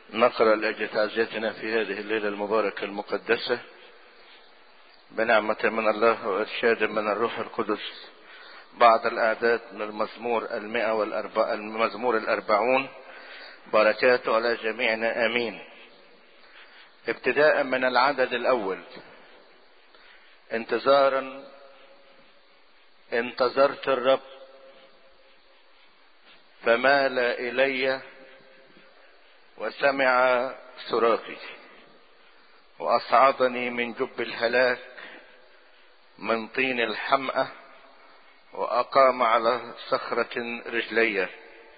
نقرأ لأجل تعزيتنا في هذه الليلة المباركة المقدسة بنعمة من الله وإرشاد من الروح القدس بعض الأعداد من المزمور المئة والأربع المزمور الأربعون بركاته على جميعنا آمين ابتداء من العدد الأول انتظارا انتظرت الرب فمال إلي وسمع صراخي واصعدني من جب الهلاك من طين الحمأة واقام على صخرة رجلي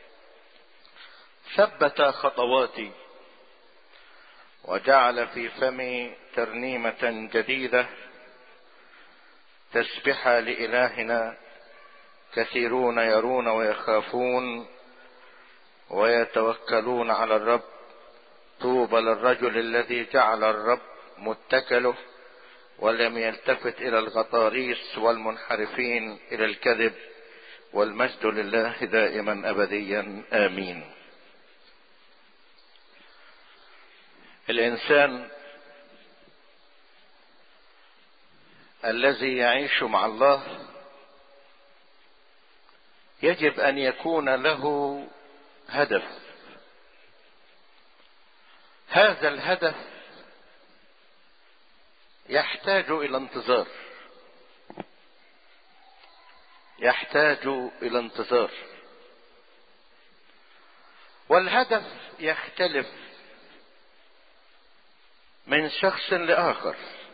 ثبت خطواتي وجعل في فمي ترنيمة جديدة تسبحة لإلهنا كثيرون يرون ويخافون ويتوكلون على الرب طوبى للرجل الذي جعل الرب متكله ولم يلتفت الى الغطاريس والمنحرفين الى الكذب والمجد لله دائما ابديا امين الانسان الذي يعيش مع الله يجب ان يكون له هدف هذا الهدف يحتاج الى انتظار يحتاج الى انتظار والهدف يختلف من شخص لاخر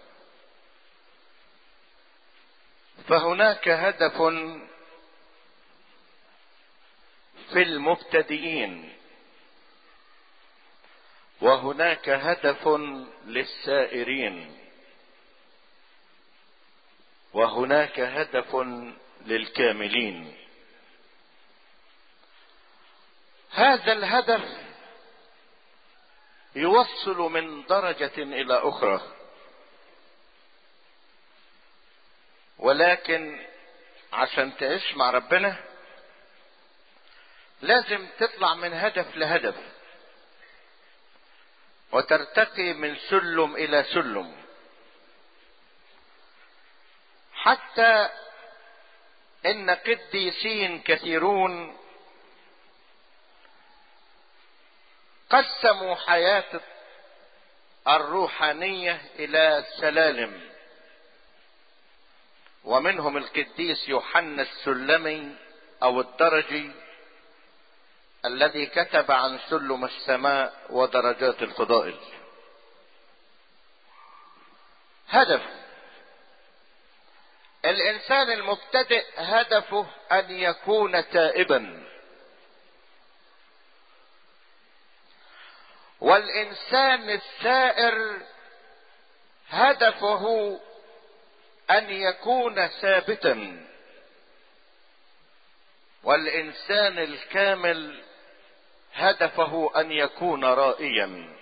فهناك هدف في المبتدئين وهناك هدف للسائرين وهناك هدف للكاملين هذا الهدف يوصل من درجة إلى أخرى ولكن عشان تعيش مع ربنا لازم تطلع من هدف لهدف وترتقي من سلم الى سلم حتى ان قديسين كثيرون قسموا حياه الروحانيه الى سلالم ومنهم القديس يوحنا السلمي او الدرجي الذي كتب عن سلم السماء ودرجات الفضائل هدف الانسان المبتدئ هدفه ان يكون تائبا والانسان السائر هدفه ان يكون ثابتا والانسان الكامل هدفه ان يكون رائيا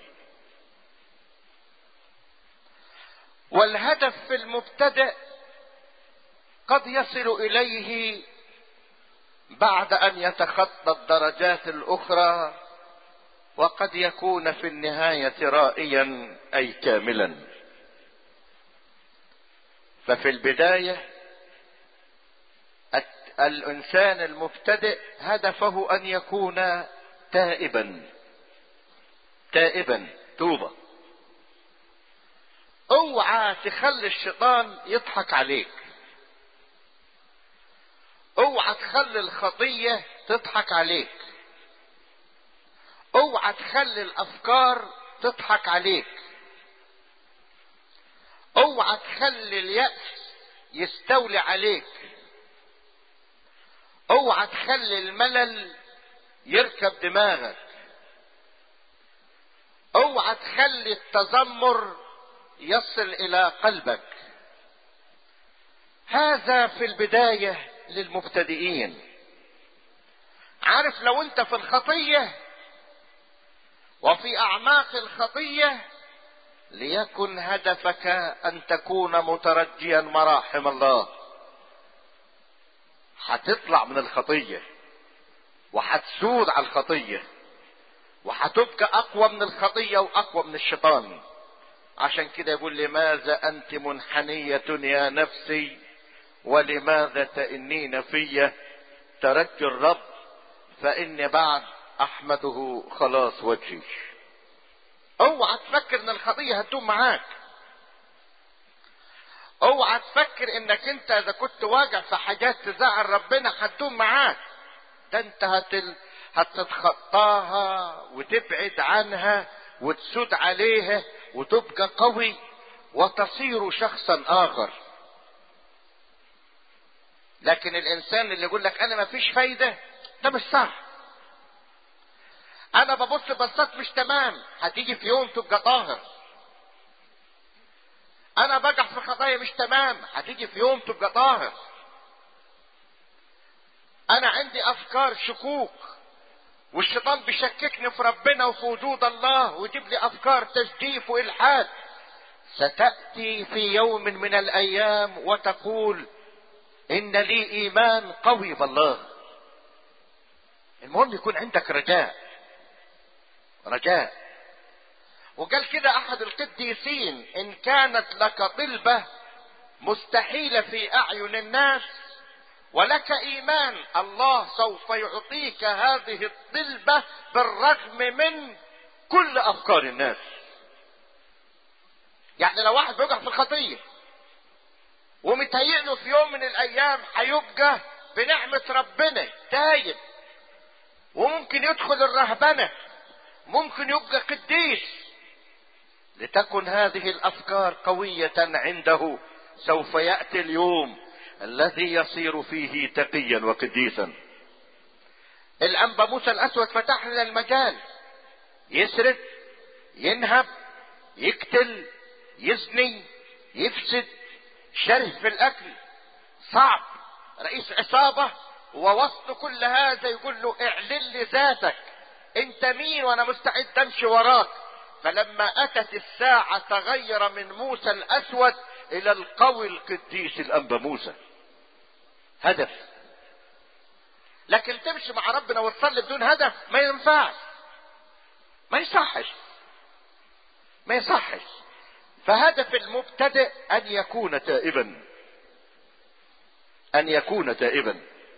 والهدف في المبتدئ قد يصل اليه بعد ان يتخطى الدرجات الاخرى وقد يكون في النهايه رائيا اي كاملا ففي البدايه الانسان المبتدئ هدفه ان يكون تائبا تائبا توبة اوعى تخلي الشيطان يضحك عليك اوعى تخلي الخطية تضحك عليك اوعى تخلي الافكار تضحك عليك اوعى تخلي اليأس يستولي عليك اوعى تخلي الملل يركب دماغك اوعى تخلي التذمر يصل الى قلبك هذا في البدايه للمبتدئين عارف لو انت في الخطيه وفي اعماق الخطيه ليكن هدفك ان تكون مترجيا مراحم الله هتطلع من الخطيه وهتسود على الخطيه وهتبقى اقوى من الخطية واقوى من الشيطان عشان كده يقول لماذا انت منحنية يا نفسي ولماذا تئنين في تركت الرب فاني بعد احمده خلاص وجهي اوعى تفكر ان الخطية هتدوم معاك اوعى تفكر انك انت اذا كنت واقع في حاجات تزعل ربنا هتدوم معاك ده انت هتل... هتتخطاها وتبعد عنها وتسود عليها وتبقى قوي وتصير شخصا اخر لكن الانسان اللي يقول لك انا ما فيش فايدة ده مش صح انا ببص بصات مش تمام هتيجي في يوم تبقى طاهر انا بقع في خطايا مش تمام هتيجي في يوم تبقى طاهر انا عندي افكار شكوك والشيطان بيشككني في ربنا وفي وجود الله ويجيب لي افكار تجديف والحاد ستاتي في يوم من الايام وتقول ان لي ايمان قوي بالله المهم يكون عندك رجاء رجاء وقال كده احد القديسين ان كانت لك طلبة مستحيلة في اعين الناس ولك ايمان الله سوف يعطيك هذه الطلبة بالرغم من كل افكار الناس يعني لو واحد بيقع في الخطية ومتهيئ له في يوم من الايام هيبقى بنعمة ربنا تايب وممكن يدخل الرهبنة ممكن يبقى قديس لتكن هذه الافكار قوية عنده سوف يأتي اليوم الذي يصير فيه تقيا وقديسا الانبا موسى الاسود فتح لنا المجال يسرق ينهب يقتل يزني يفسد شره في الاكل صعب رئيس عصابة ووسط كل هذا يقول له اعلن لي ذاتك انت مين وانا مستعد امشي وراك فلما اتت الساعة تغير من موسى الاسود الى القوي القديس الانبا موسى هدف لكن تمشي مع ربنا وتصلي بدون هدف ما ينفعش ما يصحش ما يصحش فهدف المبتدئ ان يكون تائبا ان يكون تائبا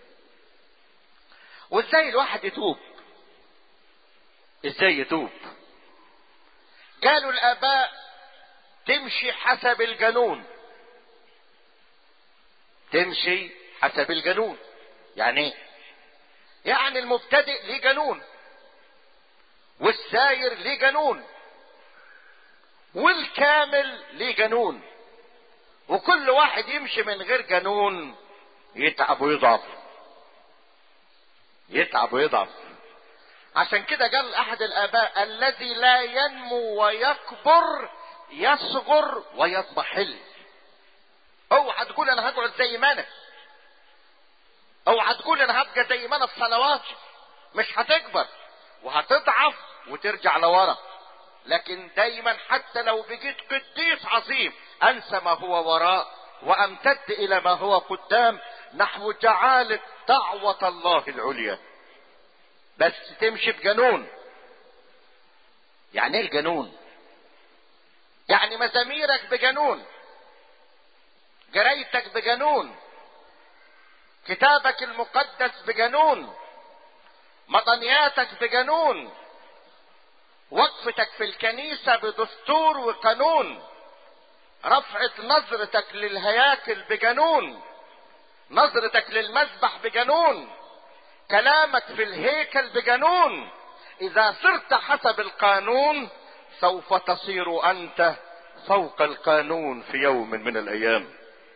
وازاي الواحد يتوب ازاي يتوب قالوا الاباء تمشي حسب الجنون تمشي حسب الجنون يعني ايه يعني المبتدئ ليه جنون والساير ليه جنون والكامل ليه جنون وكل واحد يمشي من غير جنون يتعب ويضعف يتعب ويضعف عشان كده قال احد الاباء الذي لا ينمو ويكبر يصغر ويضمحل اوعى تقول انا هقعد زي ما انا اوعى تقول انا هبقى زي ما انا في صلواتي مش هتكبر وهتضعف وترجع لورا لكن دايما حتى لو بقيت قديس عظيم انسى ما هو وراء وامتد الى ما هو قدام نحو جعالة دعوة الله العليا بس تمشي بجنون يعني ايه الجنون يعني مزاميرك بجنون جريتك بجنون كتابك المقدس بجنون مطنياتك بجنون وقفتك في الكنيسة بدستور وقانون رفعة نظرتك للهياكل بجنون نظرتك للمذبح بجنون كلامك في الهيكل بجنون اذا صرت حسب القانون سوف تصير انت فوق القانون في يوم من الايام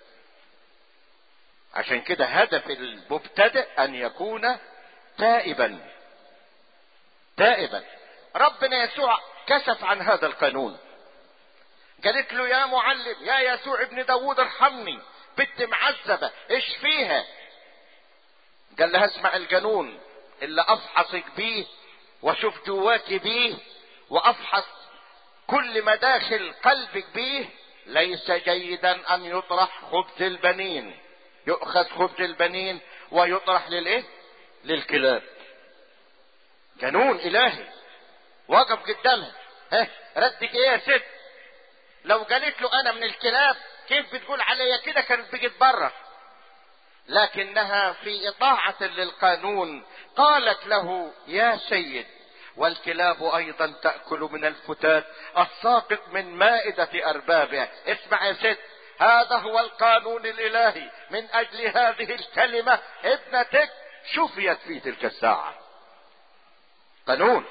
عشان كده هدف المبتدئ ان يكون تائبا تائبا ربنا يسوع كشف عن هذا القانون قالت له يا معلم يا يسوع ابن داود ارحمني بنت معذبة ايش فيها قال لها اسمع الجنون اللي افحصك بيه واشوف جواك بيه وافحص كل مداخل قلبك بيه ليس جيدا ان يطرح خبز البنين يؤخذ خبز البنين ويطرح للايه للكلاب جنون الهي وقف قدامها ها ردك ايه يا ست لو قالت له انا من الكلاب كيف بتقول عليا كده كانت بقت بره لكنها في اطاعة للقانون قالت له يا سيد والكلاب ايضا تأكل من الفتات الساقط من مائدة اربابها اسمع يا ست هذا هو القانون الالهي من اجل هذه الكلمة ابنتك شفيت في تلك الساعة قانون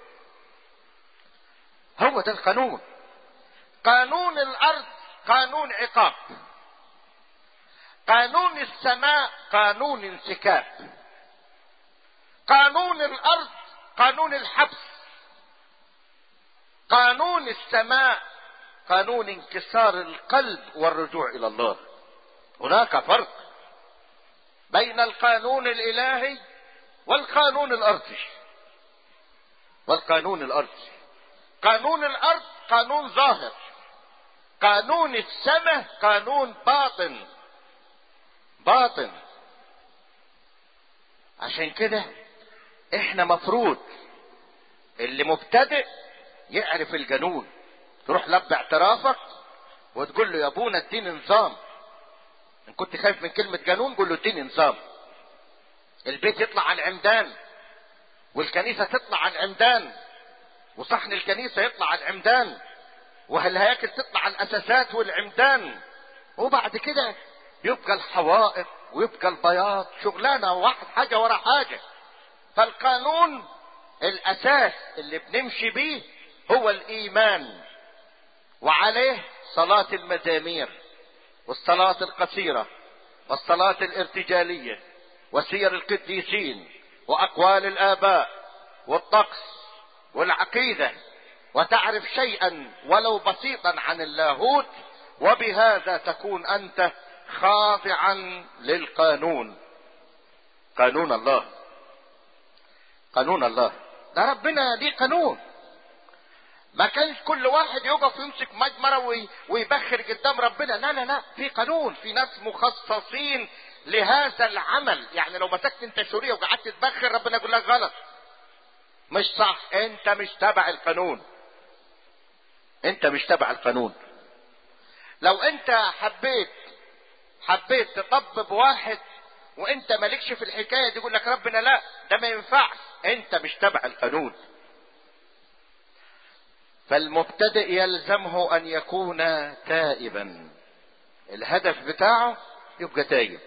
هو ده القانون قانون الارض قانون عقاب قانون السماء قانون انسكاب قانون الارض قانون الحبس قانون السماء قانون انكسار القلب والرجوع الى الله هناك فرق بين القانون الالهي والقانون الارضي والقانون الارضي قانون الارض قانون ظاهر قانون السماء قانون باطن باطن عشان كده احنا مفروض اللي مبتدئ يعرف القانون تروح لب اعترافك وتقول له يا ابونا اديني نظام ان كنت خايف من كلمة قانون قول له اديني نظام البيت يطلع على العمدان والكنيسة تطلع على العمدان وصحن الكنيسة يطلع على العمدان وهالهياكل تطلع على الاساسات والعمدان وبعد كده يبقى الحوائط ويبقى البياض شغلانة واحد حاجة ورا حاجة فالقانون الاساس اللي بنمشي بيه هو الايمان وعليه صلاة المزامير والصلاة القصيرة والصلاة الارتجالية وسير القديسين واقوال الاباء والطقس والعقيدة وتعرف شيئا ولو بسيطا عن اللاهوت وبهذا تكون انت خاضعا للقانون قانون الله قانون الله ده ربنا ليه قانون ما كانش كل واحد يقف يمسك مجمرة ويبخر قدام ربنا لا لا لا في قانون في ناس مخصصين لهذا العمل يعني لو مسكت انت شورية وقعدت تبخر ربنا يقول لك غلط مش صح انت مش تبع القانون انت مش تبع القانون لو انت حبيت حبيت تطبب واحد وانت مالكش في الحكايه دي يقول لك ربنا لا ده ما ينفعش انت مش تبع القانون فالمبتدئ يلزمه ان يكون تائبا الهدف بتاعه يبقى تايب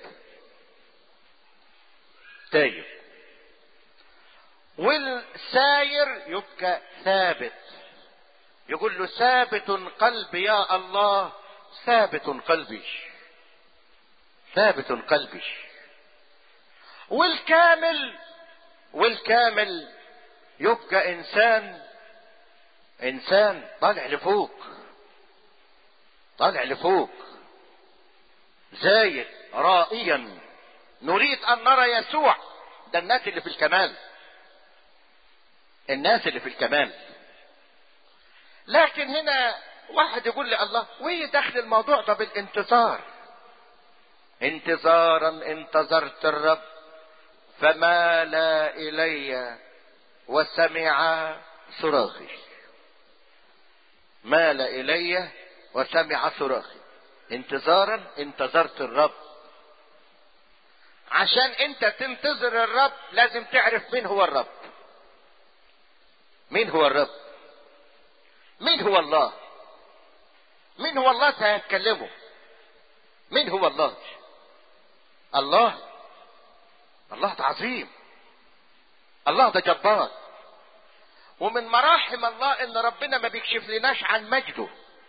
تايب والساير يبقى ثابت يقول له ثابت قلبي يا الله ثابت قلبي ثابت قلبي والكامل والكامل يبقى انسان انسان طالع لفوق طالع لفوق زايد رائيا نريد ان نرى يسوع ده الناس اللي في الكمال الناس اللي في الكمال لكن هنا واحد يقول لي الله وايه دخل الموضوع ده بالانتظار انتظارا انتظرت الرب فمال الي وسمع صراخي مال الي وسمع صراخي انتظارا انتظرت الرب عشان انت تنتظر الرب لازم تعرف مين هو الرب مين هو الرب مين هو الله مين هو الله سيتكلمه مين هو الله الله الله ده عظيم الله ده جبار ومن مراحم الله ان ربنا ما بيكشف لناش عن مجده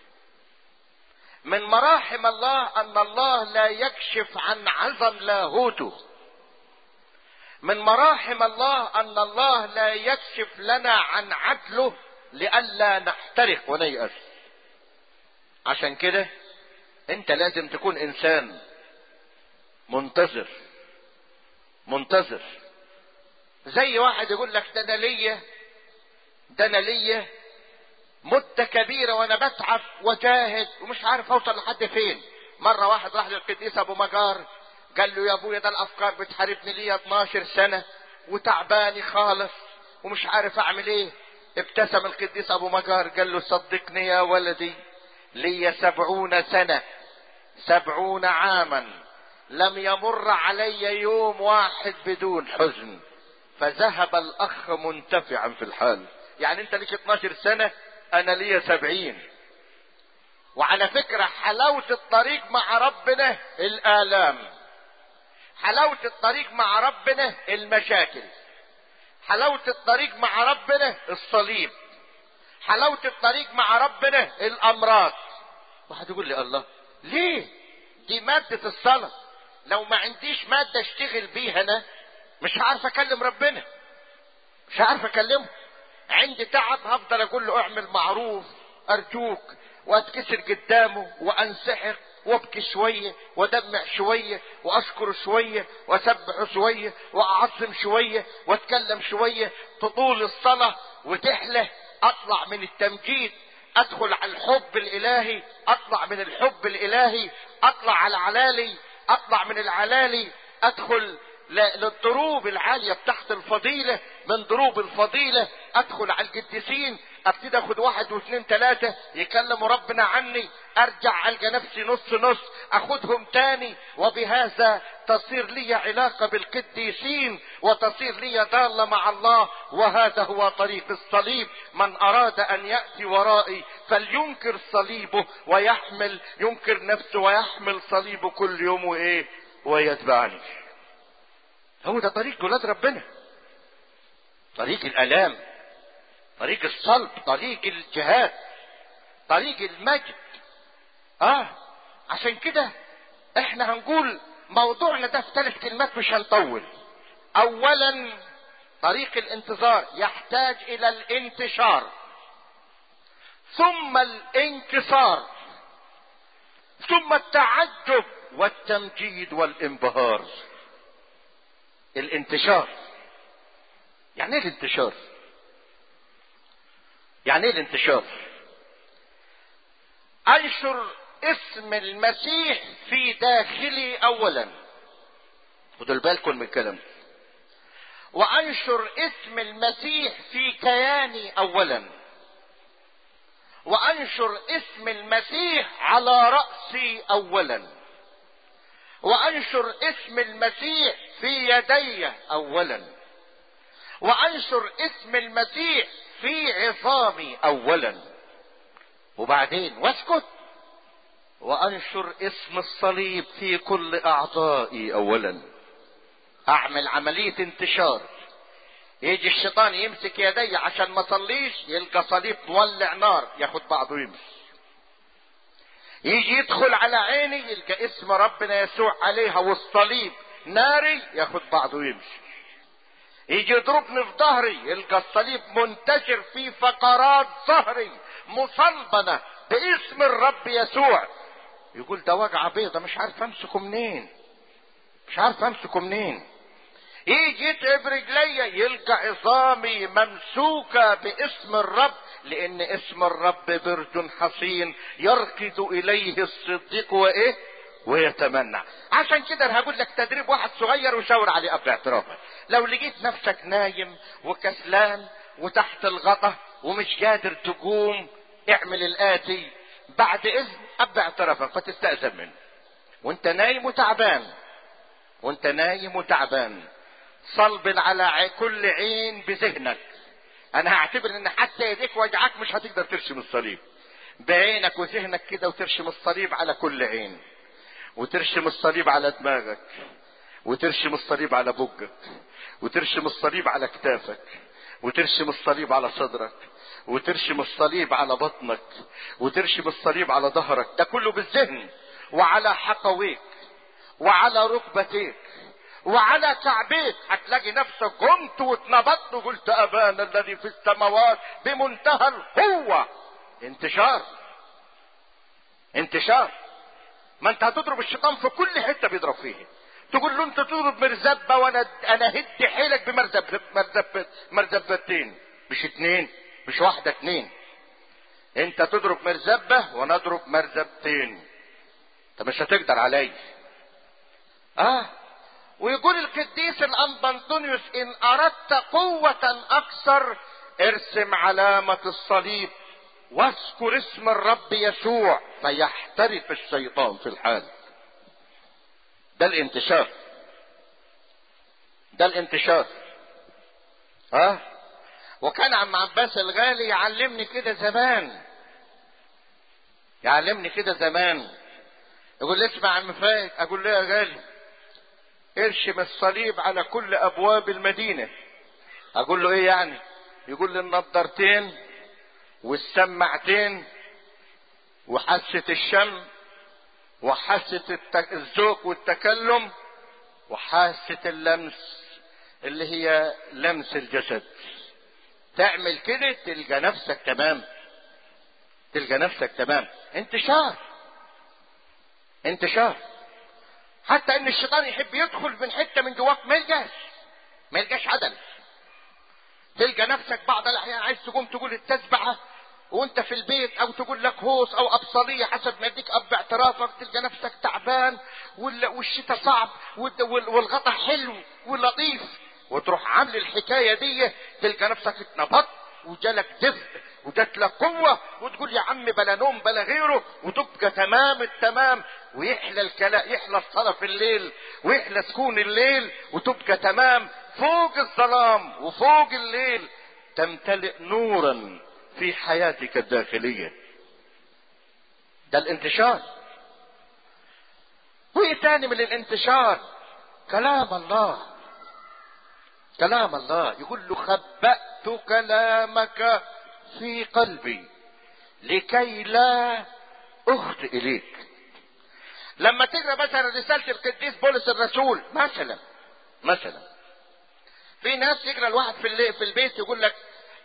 من مراحم الله ان الله لا يكشف عن عظم لاهوته من مراحم الله ان الله لا يكشف لنا عن عدله لئلا نحترق ونيأس عشان كده انت لازم تكون انسان منتظر منتظر زي واحد يقول لك ده انا ليا ده انا ليا مدة كبيرة وانا بتعب وجاهد ومش عارف اوصل لحد فين مرة واحد راح للقديس ابو مجار قال له يا ابويا ده الافكار بتحاربني ليا 12 سنة وتعباني خالص ومش عارف اعمل ايه ابتسم القديس ابو مجار قال له صدقني يا ولدي لي سبعون سنة سبعون عاما لم يمر علي يوم واحد بدون حزن فذهب الاخ منتفعا في الحال يعني انت ليك 12 سنة انا لي سبعين وعلى فكرة حلاوة الطريق مع ربنا الآلام حلاوة الطريق مع ربنا المشاكل حلاوة الطريق مع ربنا الصليب حلاوة الطريق مع ربنا الأمراض واحد يقول لي الله ليه دي مادة الصلاة لو ما عنديش مادة اشتغل بيها انا مش عارف اكلم ربنا مش عارف اكلمه عندي تعب هفضل اقول له اعمل معروف ارجوك واتكسر قدامه وانسحق وابكي شويه وادمع شويه واشكر شويه واسبح شويه واعظم شويه واتكلم شويه تطول الصلاه وتحلى اطلع من التمجيد ادخل على الحب الالهي اطلع من الحب الالهي اطلع على العلالي اطلع من العلالي ادخل للضروب العالية بتاعت الفضيلة من ضروب الفضيلة ادخل على القديسين ابتدي اخد واحد واثنين ثلاثة يكلموا ربنا عني ارجع القى نفسي نص نص اخدهم تاني وبهذا تصير لي علاقة بالقديسين وتصير لي ضالة مع الله وهذا هو طريق الصليب من اراد ان يأتي ورائي فلينكر صليبه ويحمل ينكر نفسه ويحمل صليبه كل يوم وايه ويتبعني هو ده طريق ولاد ربنا طريق الالام طريق الصلب طريق الجهاد طريق المجد اه عشان كده احنا هنقول موضوعنا ده في ثلاث كلمات مش هنطول اولا طريق الانتظار يحتاج الى الانتشار ثم الانكسار ثم التعجب والتمجيد والانبهار الانتشار يعني ايه الانتشار يعني ايه الانتشار انشر اسم المسيح في داخلي اولا خدوا بالكم من الكلام وانشر اسم المسيح في كياني اولا وانشر اسم المسيح على راسي اولا وانشر اسم المسيح في يدي اولا وانشر اسم المسيح في عظامي اولا وبعدين واسكت وانشر اسم الصليب في كل اعضائي اولا اعمل عملية انتشار يجي الشيطان يمسك يدي عشان ما صليش يلقى صليب مولع نار ياخد بعضه يمشي يجي يدخل على عيني يلقى اسم ربنا يسوع عليها والصليب ناري ياخد بعضه ويمشي يجي يضربني في ظهري يلقى الصليب منتشر في فقرات ظهري مصلبنة باسم الرب يسوع يقول ده وجعة بيضة مش عارف امسكه منين مش عارف امسكه منين يجي يتعب رجليا يلقى عظامي ممسوكة باسم الرب لان اسم الرب برج حصين يركض اليه الصديق وايه ويتمنى عشان كده انا هقول لك تدريب واحد صغير وشاور عليه قبل اعترافك لو لقيت نفسك نايم وكسلان وتحت الغطا ومش قادر تقوم اعمل الاتي بعد اذن قبل اعترافك فتستأذن منه وانت نايم وتعبان وانت نايم وتعبان صلب على كل عين بذهنك انا هعتبر ان حتى يديك وجعك مش هتقدر ترسم الصليب بعينك وذهنك كده وترسم الصليب على كل عين وترسم الصليب على دماغك وترسم الصليب على بقك وترسم الصليب على كتافك وترسم الصليب على صدرك وترسم الصليب على بطنك وترسم الصليب على ظهرك ده كله بالذهن وعلى حقويك وعلى ركبتيك وعلى كعبيك هتلاقي نفسك قمت واتنبضت وقلت ابانا الذي في السماوات بمنتهى القوة انتشار انتشار ما انت هتضرب الشيطان في كل حتة بيضرب فيه تقول له انت تضرب مرزبة وانا انا هد حيلك بمرزب مرزب مرزبتين مش اتنين مش واحدة اتنين انت تضرب مرزبة وانا اضرب مرزبتين انت مش هتقدر علي اه ويقول القديس الأنبا أنطونيوس إن أردت قوة أكثر ارسم علامة الصليب واذكر اسم الرب يسوع فيحترق الشيطان في الحال ده الانتشار ده الانتشار ها وكان عم عباس الغالي يعلمني كده زمان يعلمني كده زمان يقول لي اسمع عم فايد اقول له يا غالي ارشم الصليب على كل ابواب المدينه اقول له ايه يعني يقول لي النضارتين والسماعتين وحاسه الشم وحاسه التك... الذوق والتكلم وحاسه اللمس اللي هي لمس الجسد تعمل كده تلقى نفسك تمام تلقى نفسك تمام انتشار انتشار حتى ان الشيطان يحب يدخل من حته من جواك ما يلقاش ما يلقاش عدل تلقى نفسك بعض الاحيان عايز تقوم تقول التسبعه وانت في البيت او تقول لك هوس او ابصريه حسب ما يديك اب اعترافك تلقى نفسك تعبان والشتاء صعب والغطا حلو ولطيف وتروح عامل الحكايه دي تلقى نفسك اتنبضت وجالك دفء وجات لك قوه وتقول يا عم بلا نوم بلا غيره وتبقى تمام التمام ويحلى الكلام يحلى الصلاه في الليل ويحلى سكون الليل وتبقى تمام فوق الظلام وفوق الليل تمتلئ نورا في حياتك الداخليه ده الانتشار وايه تاني من الانتشار كلام الله كلام الله يقول له خبأت كلامك في قلبي لكي لا اخطئ اليك لما تقرا مثلا رساله القديس بولس الرسول مثلا مثلا في ناس يقرا الواحد في في البيت يقول لك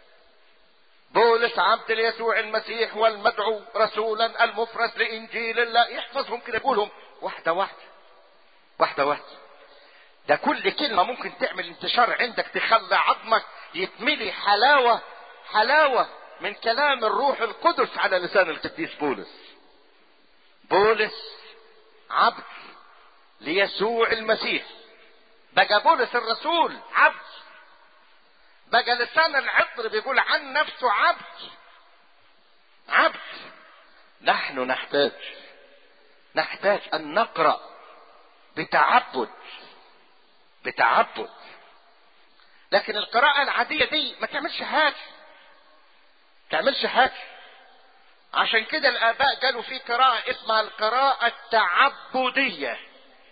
بولس عبد ليسوع المسيح والمدعو رسولا المفرس لانجيل الله يحفظهم كده يقولهم واحده واحده واحده واحده ده كل كلمه ممكن تعمل انتشار عندك تخلي عظمك يتملي حلاوه حلاوه من كلام الروح القدس على لسان القديس بولس بولس عبد ليسوع المسيح بقى بولس الرسول عبد بقى لسان العطر بيقول عن نفسه عبد عبد نحن نحتاج نحتاج ان نقرا بتعبد بتعبد لكن القراءة العادية دي ما تعملش حاجة تعملش حاجة عشان كده الآباء قالوا في قراءة اسمها القراءة التعبدية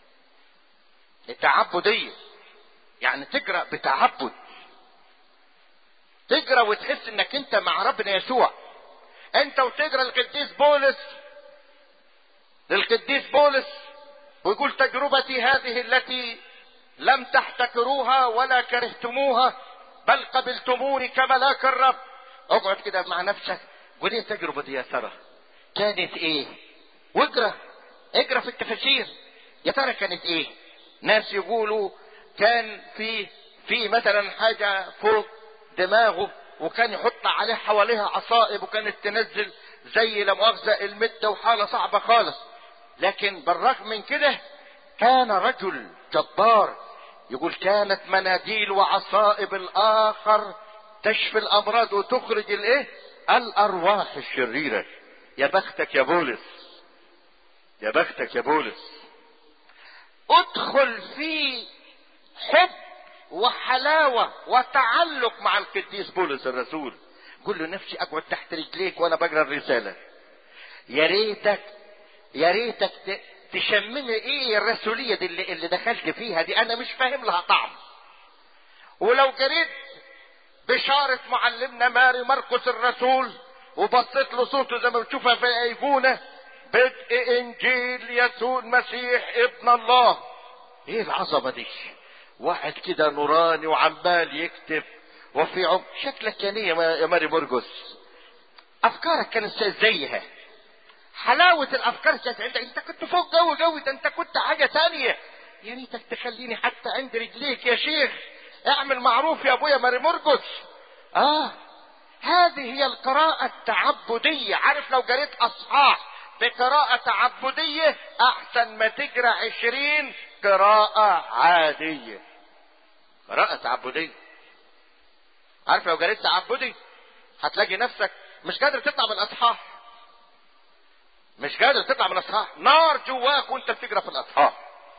التعبدية يعني تقرأ بتعبد تقرأ وتحس انك انت مع ربنا يسوع انت وتقرأ القديس بولس للقديس بولس ويقول تجربتي هذه التي لم تحتكروها ولا كرهتموها بل قبلتموني كملاك الرب اقعد كده مع نفسك قول ايه التجربه دي يا ترى كانت ايه واقرا اقرا في التفاسير يا ترى كانت ايه ناس يقولوا كان في في مثلا حاجه فوق دماغه وكان يحط عليه حواليها عصائب وكانت تنزل زي لا مؤاخذه المده وحاله صعبه خالص لكن بالرغم من كده كان رجل جبار يقول كانت مناديل وعصائب الاخر تشفي الامراض وتخرج الايه الارواح الشريره يا بختك يا بولس يا بختك يا بولس ادخل في حب وحلاوه وتعلق مع القديس بولس الرسول قل له نفسي اقعد تحت رجليك وانا بقرا الرساله يا ريتك يا ريتك تشممي ايه الرسوليه دي اللي, اللي دخلت فيها دي انا مش فاهم لها طعم ولو قريت بشارة معلمنا ماري مرقس الرسول وبصيت له صوته زي ما بتشوفها في ايقونة بدء انجيل يسوع المسيح ابن الله ايه العظمة دي واحد كده نوراني وعمال يكتب وفي عم شكلك كان ايه يا ماري مرقس افكارك كانت زيها حلاوة الافكار كانت عندك انت كنت فوق جو جو ده انت كنت حاجة تانية يا ريتك تخليني حتى عند رجليك يا شيخ اعمل معروف يا ابويا ماري مرقس اه هذه هي القراءة التعبدية عارف لو قريت اصحاح بقراءة تعبدية احسن ما تقرا عشرين قراءة عادية قراءة تعبدية عارف لو جريت تعبدي هتلاقي نفسك مش قادر تطلع من الاصحاح مش قادر تطلع من الاصحاح نار جواك وانت بتجرى في الاصحاح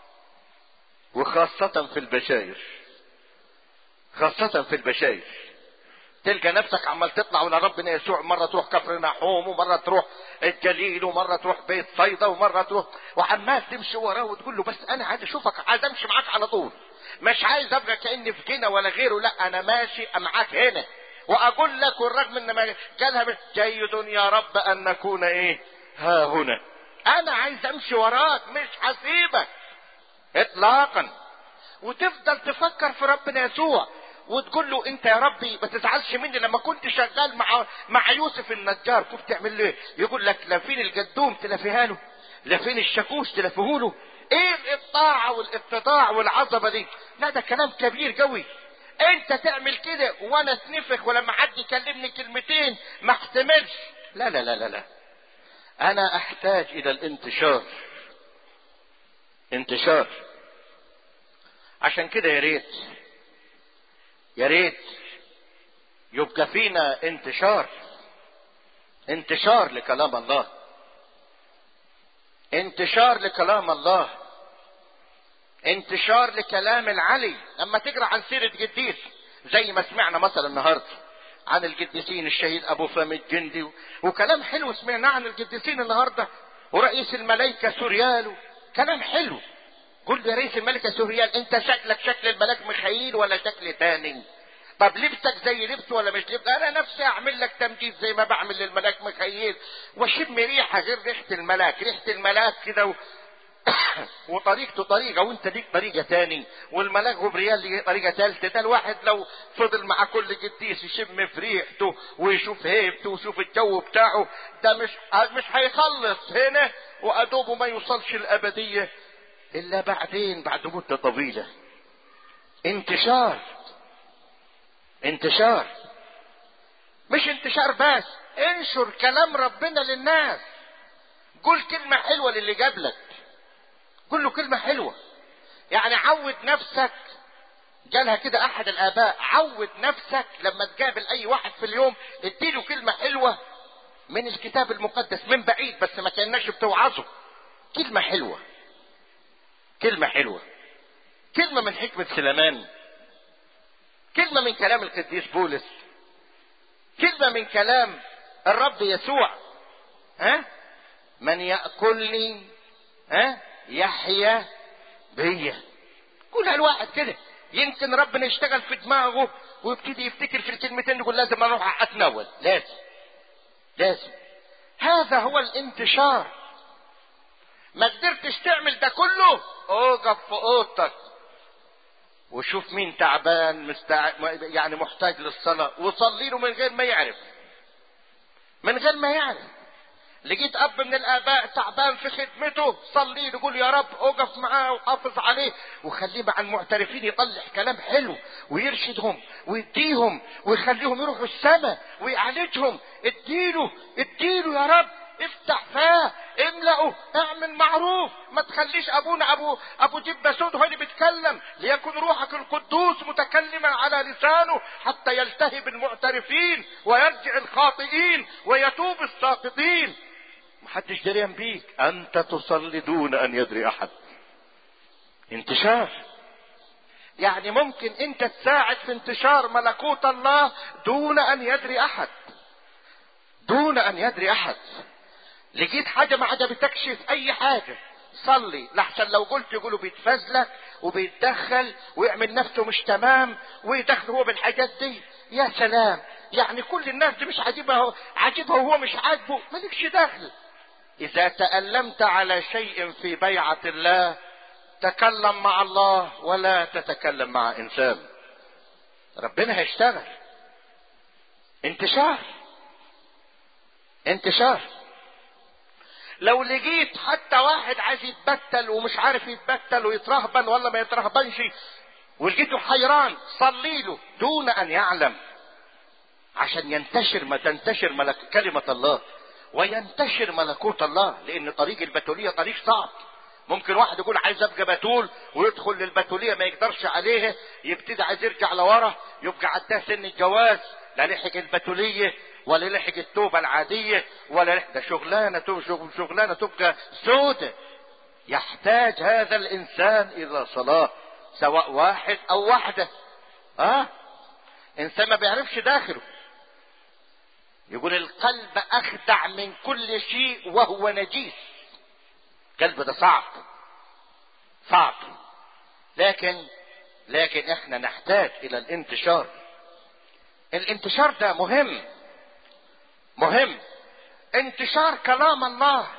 وخاصة في البشاير خاصة في البشاير تلقى نفسك عمال تطلع ولا ربنا يسوع مرة تروح كفر نحوم ومرة تروح الجليل ومرة تروح بيت صيدا ومرة تروح وعمال تمشي وراه وتقول له بس انا عايز اشوفك عايز امشي معاك على طول مش عايز ابقى كاني في جنة ولا غيره لا انا ماشي معاك هنا واقول لك والرغم ان ما قالها مش جيد يا رب ان نكون ايه ها هنا انا عايز امشي وراك مش هسيبك اطلاقا وتفضل تفكر في ربنا يسوع وتقول له انت يا ربي ما تزعلش مني لما كنت شغال مع مع يوسف النجار كنت تعمل ايه يقول لك لا فين الجدوم تلافيها له لا فين الشاكوش تلافيه له ايه الطاعة والاتضاع والعظمة دي لا ده كلام كبير قوي انت تعمل كده وانا اتنفخ ولما حد يكلمني كلمتين ما احتملش لا لا لا لا لا انا احتاج الى الانتشار انتشار عشان كده يا ريت يا ريت يبقى فينا انتشار انتشار لكلام الله انتشار لكلام الله انتشار لكلام العلي لما تقرا عن سيره قديس زي ما سمعنا مثلا النهارده عن القديسين الشهيد ابو فم الجندي وكلام حلو سمعناه عن القديسين النهارده ورئيس الملائكه سوريال كلام حلو قل يا رئيس الملكة سوريال انت شكلك شكل الملاك ميخائيل ولا شكل تاني طب لبسك زي لبسه ولا مش لبسه انا نفسي اعمل لك تمجيد زي ما بعمل للملاك ميخائيل واشم ريحه غير ريحه الملاك ريحه الملاك كده و... وطريقته طريقه وانت ليك طريقه تاني والملاك غبريال ليه طريقه ثالثه ده الواحد لو فضل مع كل قديس يشم في ريحته ويشوف هيبته ويشوف الجو بتاعه ده مش مش هيخلص هنا وادوبه ما يوصلش الابديه الا بعدين بعد مده طويله انتشار انتشار مش انتشار بس انشر كلام ربنا للناس قول كلمة حلوة للي جابلك قول له كلمة حلوة يعني عود نفسك جالها كده احد الاباء عود نفسك لما تقابل اي واحد في اليوم اديله كلمة حلوة من الكتاب المقدس من بعيد بس ما كانش بتوعظه كلمة حلوة كلمة حلوة كلمة من حكمة سليمان كلمة من كلام القديس بولس كلمة من كلام الرب يسوع ها من يأكلني ها يحيا بيا قولها الواحد كده يمكن ربنا يشتغل في دماغه ويبتدي يفتكر في الكلمتين يقول لازم اروح اتناول لازم لازم هذا هو الانتشار ما قدرتش تعمل ده كله اوقف في اوضتك وشوف مين تعبان مستع... يعني محتاج للصلاة وصلي له من غير ما يعرف من غير ما يعرف لقيت اب من الاباء تعبان في خدمته صلي له قول يا رب اقف معاه وحافظ عليه وخليه مع المعترفين يطلع كلام حلو ويرشدهم ويديهم ويخليهم يروحوا السماء ويعالجهم اديله اديله يا رب افتح فاه املأه اعمل معروف ما تخليش ابونا ابو ابو جبة سود هو اللي بيتكلم ليكن روحك القدوس متكلما على لسانه حتى يلتهب المعترفين ويرجع الخاطئين ويتوب الساقطين محدش دريان بيك انت تصلي دون ان يدري احد انتشار يعني ممكن انت تساعد في انتشار ملكوت الله دون ان يدري احد دون ان يدري احد لقيت حاجه ما عجبتكش في اي حاجه صلي لحسن لو قلت يقولوا بيتفزلك وبيتدخل ويعمل نفسه مش تمام ويدخل هو بالحاجات دي يا سلام يعني كل الناس دي مش عاجبها عاجبها وهو مش عاجبه مالكش دخل اذا تألمت على شيء في بيعة الله تكلم مع الله ولا تتكلم مع انسان ربنا هيشتغل انتشار انتشار لو لقيت حتى واحد عايز يتبتل ومش عارف يتبتل ويترهبن ولا ما يترهبنش ولقيته حيران صلي له دون ان يعلم عشان ينتشر ما تنتشر ملك كلمة الله وينتشر ملكوت الله لان طريق البتولية طريق صعب ممكن واحد يقول عايز ابقى بتول ويدخل للبتوليه ما يقدرش عليها يبتدي عايز يرجع لورا يبقى عداه سن الجواز لا لحق البتوليه ولا لحق التوبه العاديه ولا لحق ده شغلانه شغل شغلانه تبقى سودة يحتاج هذا الانسان الى صلاه سواء واحد او واحده اه انسان ما بيعرفش داخله يقول القلب اخدع من كل شيء وهو نجيس القلب ده صعب صعب لكن لكن احنا نحتاج الى الانتشار الانتشار ده مهم مهم انتشار كلام الله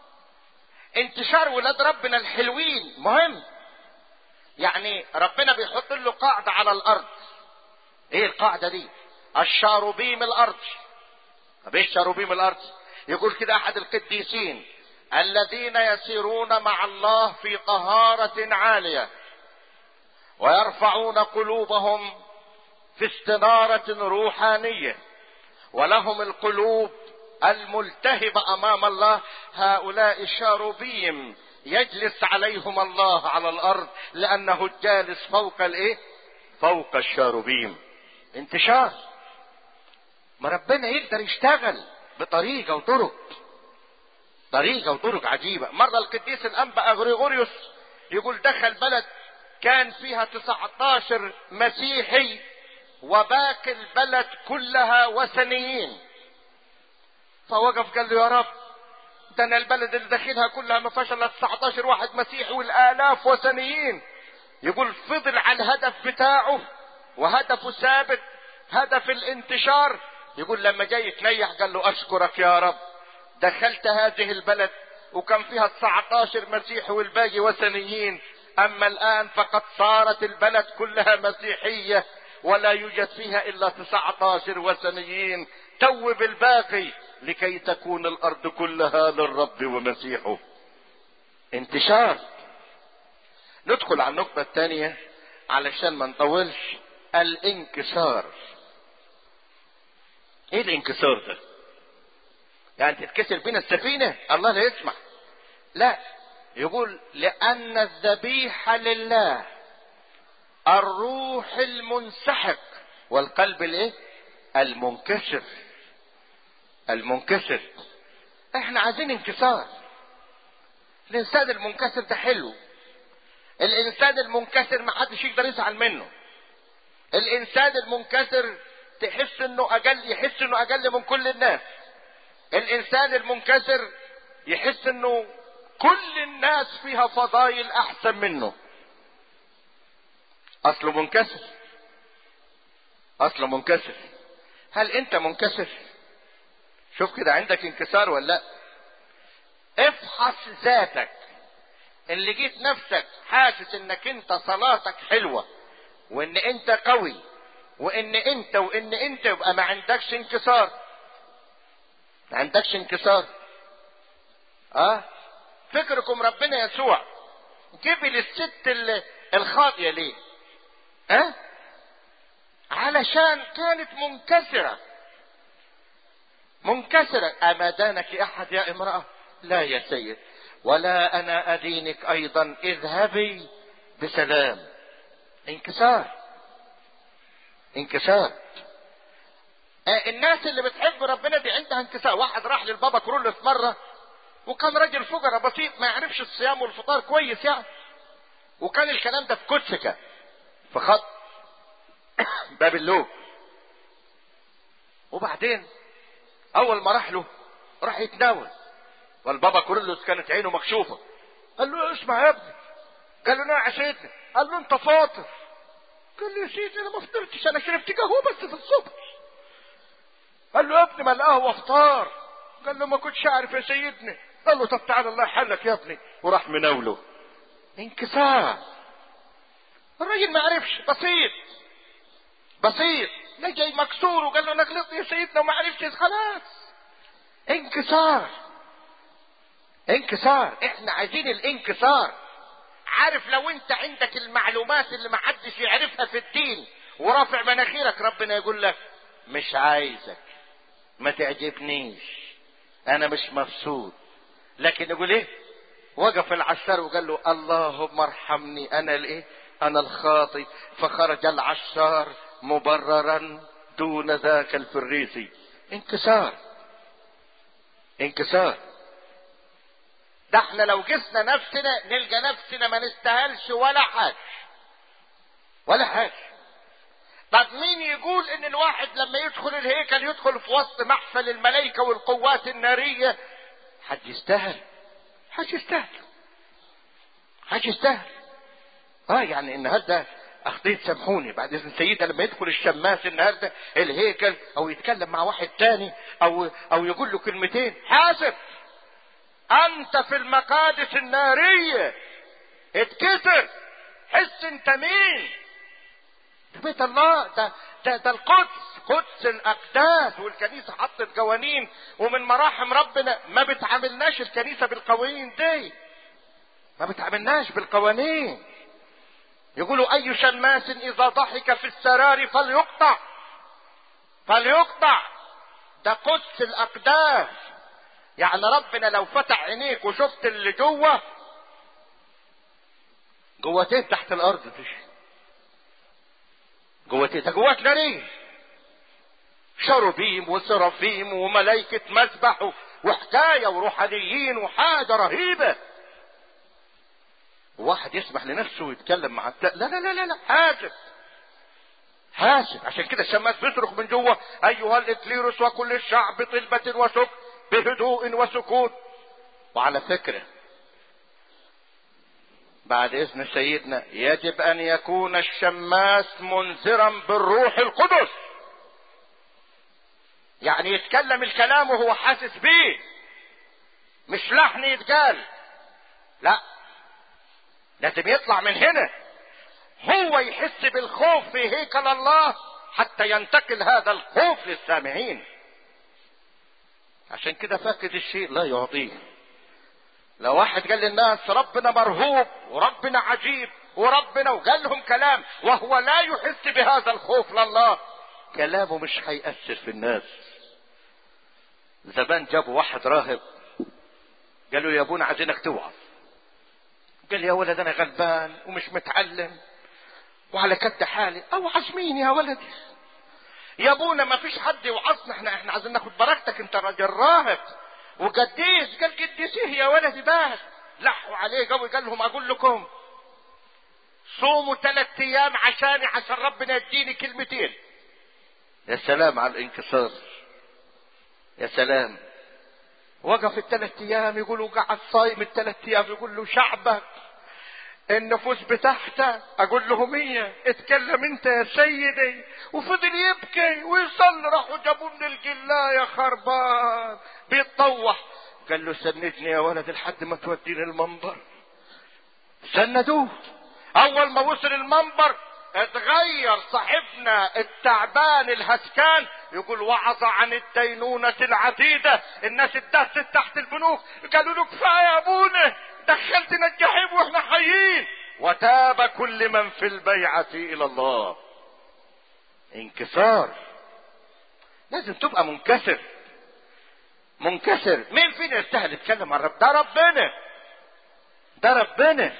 انتشار ولاد ربنا الحلوين مهم يعني ربنا بيحط له قاعدة على الارض ايه القاعدة دي الشاروبيم الارض طب ايه الشاروبيم الارض يقول كده احد القديسين الذين يسيرون مع الله في طهارة عالية ويرفعون قلوبهم في استنارة روحانية ولهم القلوب الملتهبة امام الله هؤلاء الشاروبيم يجلس عليهم الله على الارض لانه الجالس فوق الايه فوق الشاروبيم انتشار ما ربنا يقدر يشتغل بطريقة وطرق طريقة وطرق عجيبة مرة القديس الأنبا أغريغوريوس يقول دخل بلد كان فيها 19 مسيحي وباقي البلد كلها وثنيين فوقف قال له يا رب ده انا البلد اللي داخلها كلها ما فيهاش الا 19 واحد مسيحي والالاف وثنيين يقول فضل على الهدف بتاعه وهدفه ثابت هدف الانتشار يقول لما جاي يتنيح قال له اشكرك يا رب دخلت هذه البلد وكان فيها 19 مسيحي والباقي وثنيين اما الان فقد صارت البلد كلها مسيحية ولا يوجد فيها الا 19 وثنيين توب الباقي لكي تكون الارض كلها للرب ومسيحه انتشار ندخل على النقطة الثانية علشان ما نطولش الانكسار ايه الانكسار ده يعني تتكسر بين السفينة الله لا يسمح لا يقول لأن الذبيحة لله الروح المنسحق والقلب الايه المنكسر المنكسر احنا عايزين انكسار الانسان المنكسر ده حلو الانسان المنكسر ما حدش يقدر يزعل منه الانسان المنكسر تحس انه اقل يحس انه اقل من كل الناس الانسان المنكسر يحس انه كل الناس فيها فضايل احسن منه اصله منكسر اصله منكسر هل انت منكسر شوف كده عندك انكسار ولا لا افحص ذاتك اللي جيت نفسك حاسس انك انت صلاتك حلوة وان انت قوي وان انت وان انت يبقى ما عندكش انكسار ما عندكش انكسار اه فكركم ربنا يسوع جبل الست الخاطية ليه اه علشان كانت منكسرة منكسرة أما دانك أحد يا امرأة لا يا سيد ولا أنا أدينك أيضا اذهبي بسلام انكسار انكسار آه الناس اللي بتحب ربنا دي عندها انكسار واحد راح للبابا كرولس مرة وكان راجل فقراء بسيط ما يعرفش الصيام والفطار كويس يعني وكان الكلام ده في كوتسكا في خط باب اللوب وبعدين اول ما راح له راح يتناول والبابا كورلوس كانت عينه مكشوفه قال له اسمع يا ابني قال له نعم عشيتني قال له انت فاطر قال له يا سيدي انا ما فطرتش انا شربت قهوه بس في الصبح قال له يا ابني ما القهوه فطار قال له ما كنتش اعرف يا سيدنا قال له طب تعالى الله يحلك يا ابني وراح مناوله انكسار الراجل ما عرفش بسيط بسيط لا جاي مكسور وقال له انا غلطت يا سيدنا وما عرفتش خلاص انكسار انكسار احنا عايزين الانكسار عارف لو انت عندك المعلومات اللي ما حدش يعرفها في الدين ورافع مناخيرك ربنا يقول لك مش عايزك ما تعجبنيش انا مش مبسوط لكن يقول ايه وقف العشار وقال له اللهم ارحمني انا الايه انا الخاطي فخرج العشار مبررا دون ذاك الفريسي انكسار انكسار ده احنا لو قسنا نفسنا نلقى نفسنا ما نستاهلش ولا حاجه ولا حاجه طب مين يقول ان الواحد لما يدخل الهيكل يدخل في وسط محفل الملائكه والقوات الناريه حد يستاهل حد يستاهل حد يستاهل اه يعني النهارده اخطيت سامحوني بعد اذن سيدة لما يدخل الشماس النهارده الهيكل او يتكلم مع واحد تاني او او يقول له كلمتين حاسب انت في المقادس الناريه اتكسر حس انت مين ده بيت الله ده ده, ده القدس قدس الاقداس والكنيسه حطت قوانين ومن مراحم ربنا ما بتعاملناش الكنيسه بالقوانين دي ما بتعاملناش بالقوانين يقولوا اي شماس اذا ضحك في السرار فليقطع فليقطع ده قدس الاقداس يعني ربنا لو فتح عينيك وشفت اللي جوه جواتين تحت الارض دي جواتين ده جوات نارين شروبيم وسرافيم وملائكة مسبح وحكاية وروحانيين وحاجة رهيبة واحد يسمح لنفسه ويتكلم مع التا... لا لا لا لا لا حاسب حاسب عشان كده الشماس بيصرخ من جوه ايها الاكليروس وكل الشعب طلبة وسكت بهدوء وسكوت وعلى فكرة بعد اذن سيدنا يجب ان يكون الشماس منذرا بالروح القدس يعني يتكلم الكلام وهو حاسس بيه مش لحن يتقال لا لازم يطلع من هنا هو يحس بالخوف في هيكل الله حتى ينتقل هذا الخوف للسامعين عشان كده فاقد الشيء لا يعطيه لو واحد قال للناس ربنا مرهوب وربنا عجيب وربنا وقال لهم كلام وهو لا يحس بهذا الخوف لله كلامه مش هيأثر في الناس زمان جابوا واحد راهب قالوا يا ابونا عايزينك توعظ قال يا ولد انا غلبان ومش متعلم وعلى كد حالي اوعظ مين يا ولدي يا ابونا ما فيش حد يوعظنا احنا احنا عايزين ناخد بركتك انت راجل راهب وقديس قال قديسيه يا ولدي بس لحوا عليه قوي قال لهم اقول لكم صوموا ثلاث ايام عشاني عشان ربنا يديني كلمتين يا سلام على الانكسار يا سلام وقف الثلاث ايام يقولوا قعد صايم الثلاث ايام يقول له شعبك النفوس بتاعته اقول لهم هي اتكلم انت يا سيدي وفضل يبكي ويصلي راحوا جابوا من الجلاية خربان بيتطوح قال له سندني يا ولد لحد ما توديني المنبر سندوه اول ما وصل المنبر اتغير صاحبنا التعبان الهسكان يقول وعظ عن الدينونة العديدة الناس اتدست تحت البنوك قالوا له كفاية يا ابونا دخلتنا الجحيم واحنا حيين وتاب كل من في البيعة الى الله انكسار لازم تبقى منكسر منكسر مين فينا يستاهل يتكلم عن رب ده ربنا ده ربنا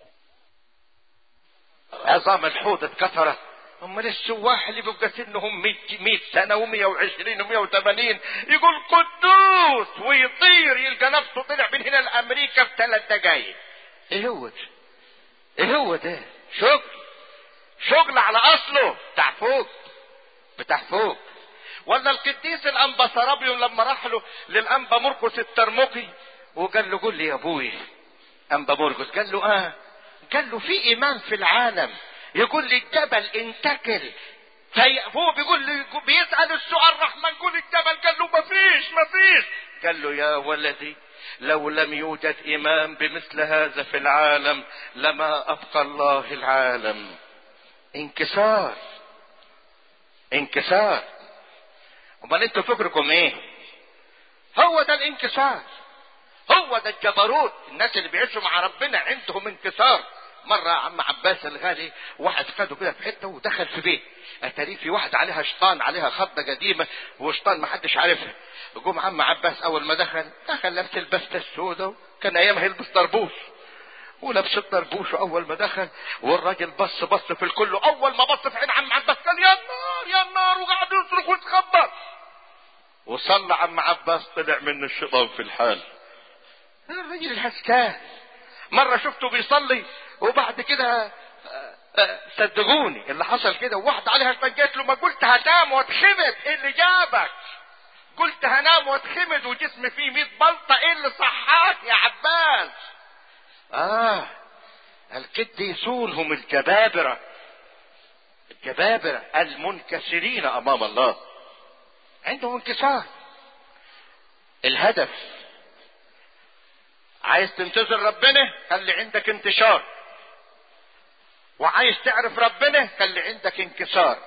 عظام الحوض اتكسرت امال السواح اللي بيبقى سنهم 100 سنه و120 و180 يقول قدوس ويطير يلقى نفسه طلع من هنا لامريكا في ثلاث دقايق ايه هو ده؟ ايه هو ده؟ شغل شغل على اصله بتاع فوق بتاع فوق ولا القديس الانبا سرابيون لما راح له للانبا مرقس الترمقي وقال له قول لي يا ابوي انبا مرقس قال له اه قال له في ايمان في العالم يقول لي الجبل انتكل في هو بيقول لي بيسال السؤال الرحمن قول الجبل قال له ما فيش ما فيش قال له يا ولدي لو لم يوجد ايمان بمثل هذا في العالم لما ابقى الله العالم انكسار انكسار امال انتوا فكركم ايه هو ده الانكسار هو ده الجبروت الناس اللي بيعيشوا مع ربنا عندهم انكسار مرة عم عباس الغالي واحد خده كده في حتة ودخل في بيت اتاري في واحد عليها شيطان عليها خضة قديمة وشيطان ما حدش عارفها قوم عم عباس اول ما دخل دخل لابس البستة السوداء كان ايامها يلبس طربوش ولبس الطربوش واول ما دخل والراجل بص بص في الكل اول ما بص في عين عم عباس قال يا النار يا النار وقعد يصرخ ويتخبط وصلى عم عباس طلع من الشيطان في الحال الراجل الهسكان مرة شفته بيصلي وبعد كده صدقوني اللي حصل كده وواحد عليها اتفجأت له ما قلت هنام واتخمد ايه اللي جابك قلت هنام واتخمد وجسمي فيه 100 بلطة ايه اللي صحاك يا عباس اه القديسون هم الجبابرة الجبابرة المنكسرين امام الله عندهم انكسار الهدف عايز تنتظر ربنا خلي عندك انتشار وعايز تعرف ربنا خلي عندك انكسار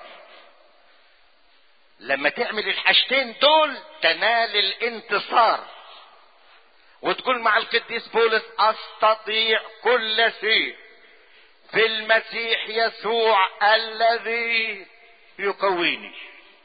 لما تعمل الحاجتين دول تنال الانتصار وتقول مع القديس بولس استطيع كل شيء في المسيح يسوع الذي يقويني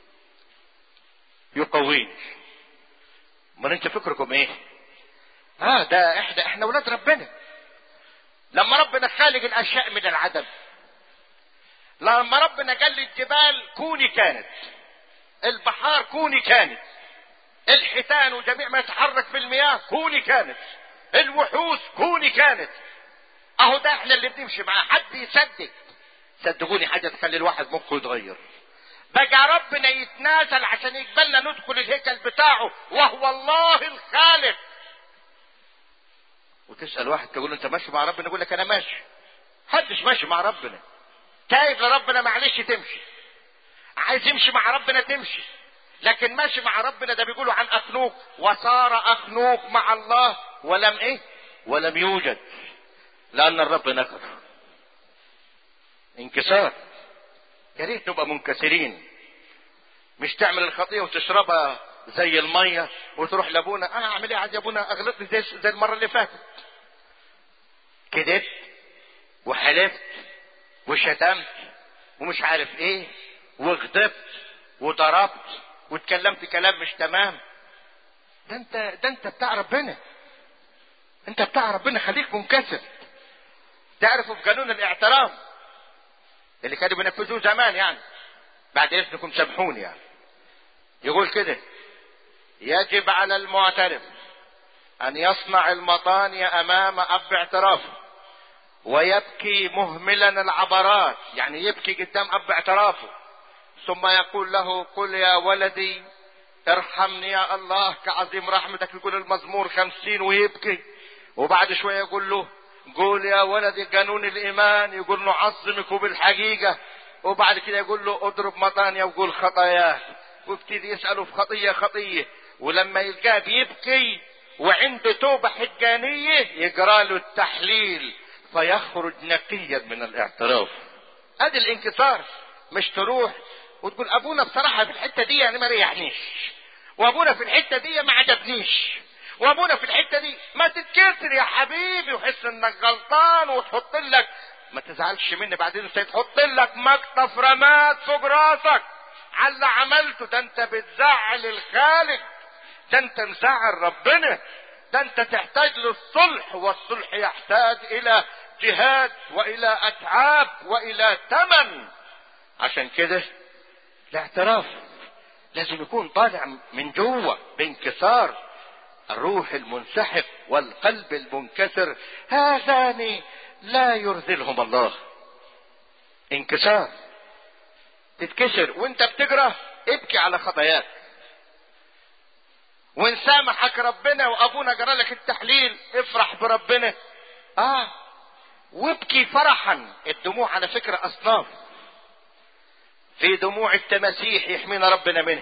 يقويني امال انت فكركم ايه اه ده احنا احنا ولاد ربنا لما ربنا خالق الاشياء من العدم لما ربنا قال للجبال كوني كانت البحار كوني كانت الحيتان وجميع ما يتحرك في المياه كوني كانت الوحوش كوني كانت اهو ده احنا اللي بنمشي معاه حد يصدق صدقوني حاجه تخلي الواحد مخه يتغير بقى ربنا يتنازل عشان يقبلنا ندخل الهيكل بتاعه وهو الله الخالق وتسال واحد تقول له انت ماشي مع ربنا يقول لك انا ماشي محدش ماشي مع ربنا تايب لربنا معلش تمشي عايز يمشي مع ربنا تمشي لكن ماشي مع ربنا ده بيقولوا عن اخنوق وصار اخنوق مع الله ولم ايه ولم يوجد لان الرب نكر انكسار يا ريت نبقى منكسرين مش تعمل الخطيه وتشربها زي الميه وتروح لابونا انا اعمل ايه عايز يا ابونا اغلطني زي زي المره اللي فاتت كذبت وحلفت وشتمت ومش عارف ايه وغضبت وضربت واتكلمت كلام مش تمام ده انت ده انت بتاع ربنا انت بتاع ربنا خليك منكسر تعرفوا في قانون الاعتراف اللي كانوا بينفذوه زمان يعني بعد اذنكم سامحوني يعني يقول كده يجب على المعترف ان يصنع المطانية امام اب اعترافه ويبكي مهملا العبرات يعني يبكي قدام اب اعترافه ثم يقول له قل يا ولدي ارحمني يا الله كعظيم رحمتك يقول المزمور خمسين ويبكي وبعد شوية يقول له قول يا ولدي قانون الايمان يقول له عظمك بالحقيقة وبعد كده يقول له اضرب مطانية وقول خطاياك وابتدي يسأله في خطية خطية ولما يلقاه بيبكي وعنده توبة حجانية يقرا له التحليل فيخرج نقيا من الاعتراف ادي الانكسار مش تروح وتقول ابونا بصراحة في الحتة دي يعني ما ريحنيش وابونا في الحتة دي ما عجبنيش وابونا في الحتة دي ما تتكسر يا حبيبي وحس انك غلطان وتحط لك ما تزعلش مني بعدين انت تحط لك مكتف رماد فوق راسك على اللي عملته ده انت بتزعل الخالق ده انت مزعل ربنا ده انت تحتاج للصلح والصلح يحتاج الى جهاد والى اتعاب والى ثمن عشان كده الاعتراف لازم يكون طالع من جوه بانكسار الروح المنسحق والقلب المنكسر هذان لا يرذلهم الله انكسار تتكسر وانت بتجرى ابكي على خطاياك وان سامحك ربنا وابونا جرى لك التحليل افرح بربنا اه وابكي فرحا الدموع على فكرة اصناف في دموع التماسيح يحمينا ربنا منه